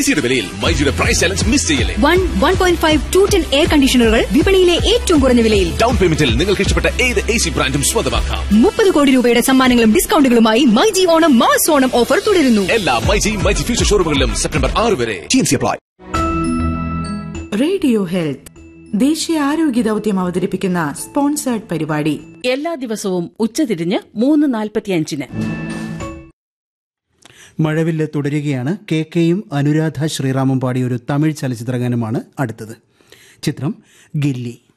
സിയുടെ വിലയിൽ മൈജിയുടെ പ്രൈസ് ചലഞ്ച് മിസ് ചെയ്യല്ലേ one one point five two ton air കണ്ടീഷണറുകൾ വിപണിയിലെ ഏറ്റവും കുറഞ്ഞ വിലയിൽ ഡൗൺ പേയ്മെന്റിൽ നിങ്ങൾക്ക് ഇഷ്ടപ്പെട്ട ഏത് എ സി ബ്രാൻഡും സ്വന്തമാക്കാം മുപ്പത് കോടി രൂപയുടെ സമ്മാനങ്ങളും ഡിസ്കൗണ്ടുകളുമായി മൈജി ഓണം മാസ് ഓണം ഓഫർ തുടരുന്നു എല്ലാ മൈജി മൈജി ഫ്യൂച്ചർ ഷോറൂമുകളിലും സെപ്റ്റംബർ ആറ് വരെ ടി അപ്ലൈ റേഡിയോ ഹെൽത്ത് ദേശീയ ആരോഗ്യ ദൌത്യം അവതരിപ്പിക്കുന്ന സ്പോൺസേർഡ് പരിപാടി എല്ലാ ദിവസവും ഉച്ചതിരിഞ്ഞ് മൂന്ന് നാൽപ്പത്തിയഞ്ചിന് മഴവില്ല് തുടരുകയാണ് കെ കെയും അനുരാധ ശ്രീറാമും പാടിയ ഒരു തമിഴ് ചലച്ചിത്രഗാനമാണ് അടുത്തത് ചിത്രം ഗില്ലി